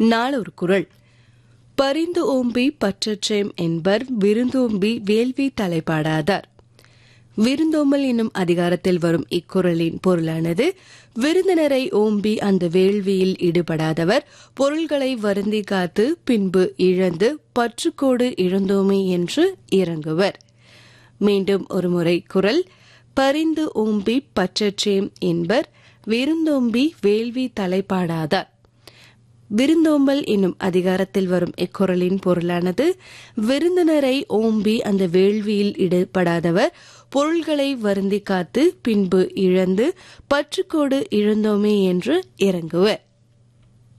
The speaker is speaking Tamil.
நாளொரு குரல் பரிந்து ஓம்பி பற்றச்சேம் என்பர் விருந்தோம்பி வேள்வி தலைப்பாடாதார் விருந்தோம்பல் என்னும் அதிகாரத்தில் வரும் இக்குறளின் பொருளானது விருந்தினரை ஓம்பி அந்த வேள்வியில் ஈடுபடாதவர் பொருள்களை வருந்தி காத்து பின்பு இழந்து பற்றுக்கோடு இழந்தோமே என்று இறங்குவர் மீண்டும் ஒருமுறை குரல் பரிந்து ஓம்பி பற்றச்சேம் என்பர் விருந்தோம்பி வேள்வி தலைப்பாடாதார் விருந்தோம்பல் என்னும் அதிகாரத்தில் வரும் இக்குறளின் பொருளானது விருந்தினரை ஓம்பி அந்த வேள்வியில் ஈடுபடாதவர் பொருள்களை வருந்தி காத்து பின்பு இழந்து பற்றுக்கோடு இழந்தோமே என்று இறங்குவர்